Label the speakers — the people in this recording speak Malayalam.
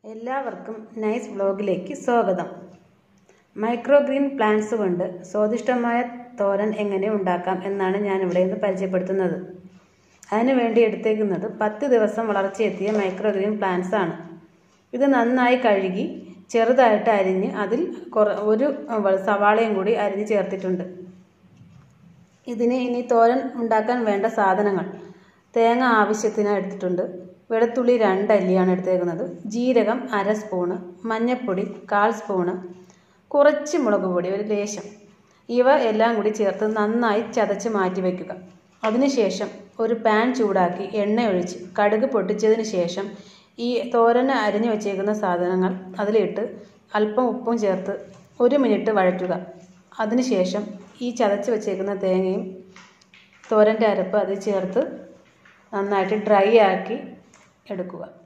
Speaker 1: എല്ലാവർക്കും നൈസ് വ്ലോഗിലേക്ക് സ്വാഗതം മൈക്രോ ഗ്രീൻ പ്ലാന്റ്സ് കൊണ്ട് സ്വാദിഷ്ടമായ തോരൻ എങ്ങനെ ഉണ്ടാക്കാം എന്നാണ് ഞാൻ ഇവിടെ ഇന്ന് പരിചയപ്പെടുത്തുന്നത് അതിനു വേണ്ടി എടുത്തേക്കുന്നത് പത്ത് ദിവസം വളർച്ചയെത്തിയ മൈക്രോ ഗ്രീൻ പ്ലാന്റ്സ് ആണ് ഇത് നന്നായി കഴുകി ചെറുതായിട്ട് അരിഞ്ഞ് അതിൽ കുറ ഒരു സവാളയും കൂടി അരിഞ്ഞ് ചേർത്തിട്ടുണ്ട് ഇതിന് ഇനി തോരൻ ഉണ്ടാക്കാൻ വേണ്ട സാധനങ്ങൾ തേങ്ങ ആവശ്യത്തിന് എടുത്തിട്ടുണ്ട് വെളുത്തുള്ളി രണ്ടല്ലിയാണ് എടുത്തേക്കുന്നത് ജീരകം അര സ്പൂണ് മഞ്ഞൾപ്പൊടി കാൽ സ്പൂണ് കുറച്ച് മുളക് പൊടി ഒരു ലേശം ഇവ എല്ലാം കൂടി ചേർത്ത് നന്നായി ചതച്ച് മാറ്റി വയ്ക്കുക അതിനുശേഷം ഒരു പാൻ ചൂടാക്കി എണ്ണ ഒഴിച്ച് കടുക് പൊട്ടിച്ചതിന് ശേഷം ഈ തോരന് അരിഞ്ഞു വച്ചേക്കുന്ന സാധനങ്ങൾ അതിലിട്ട് അല്പം ഉപ്പും ചേർത്ത് ഒരു മിനിറ്റ് വഴറ്റുക അതിനുശേഷം ഈ ചതച്ച് വച്ചേക്കുന്ന തേങ്ങയും തോരൻ്റെ അരപ്പ് അതിൽ ചേർത്ത് നന്നായിട്ട് ഡ്രൈ ആക്കി എടുക്കുക